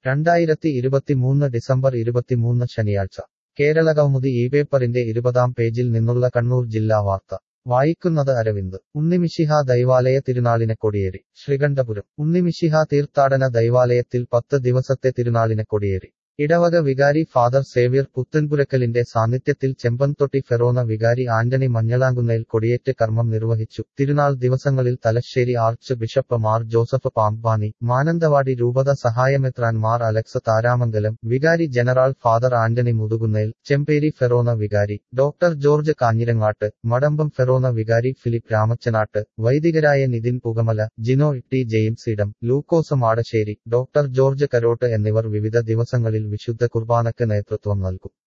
രണ്ടായിരത്തി ഇരുപത്തിമൂന്ന് ഡിസംബർ ഇരുപത്തിമൂന്ന് ശനിയാഴ്ച കേരള കൗമുദി ഈ പേപ്പറിന്റെ ഇരുപതാം പേജിൽ നിന്നുള്ള കണ്ണൂർ ജില്ലാ വാർത്ത വായിക്കുന്നത് അരവിന്ദ് ഉണ്ണിമിശിഹ ദൈവാലയ തിരുനാളിനെ കൊടിയേറി ശ്രീകണ്ഠപുരം ഉണ്ണിമിശിഹ തീർത്ഥാടന ദൈവാലയത്തിൽ പത്ത് ദിവസത്തെ തിരുനാളിനെ കൊടിയേറി ഇടവക വികാരി ഫാദർ സേവ്യർ പുത്തൻപുരക്കലിന്റെ സാന്നിധ്യത്തിൽ ചെമ്പൻതൊട്ടി ഫെറോന വികാരി ആന്റണി മഞ്ഞളാങ്കുന്നേൽ കൊടിയേറ്റ് കർമ്മം നിർവഹിച്ചു തിരുനാൾ ദിവസങ്ങളിൽ Thalassery archbishop Mar Joseph Pamplany Mananthavady രൂപത സഹായമെത്രാൻ മാർ അലക്സ് താരാമംഗലം വികാരി general father Antony Muthukunnel Chemperi ഫെറോന വികാരി ഡോക്ടർ ജോർജ് കാഞ്ഞിരങ്ങാട്ട് മടമ്പം ഫെറോന വികാരി ഫിലിപ്പ് രാമച്ചനാട്ട് വൈദികരായ നിതിൻ പുകമല ജിനോ ടി ജെയിംസ് ഇടം ലൂക്കോസ് മാടശ്ശേരി ഡോക്ടർ ജോർജ് കരോട്ട് എന്നിവർ വിവിധ ദിവസങ്ങളിൽ വിശുദ്ധ കുർബാനയ്ക്ക് നേതൃത്വം നൽകും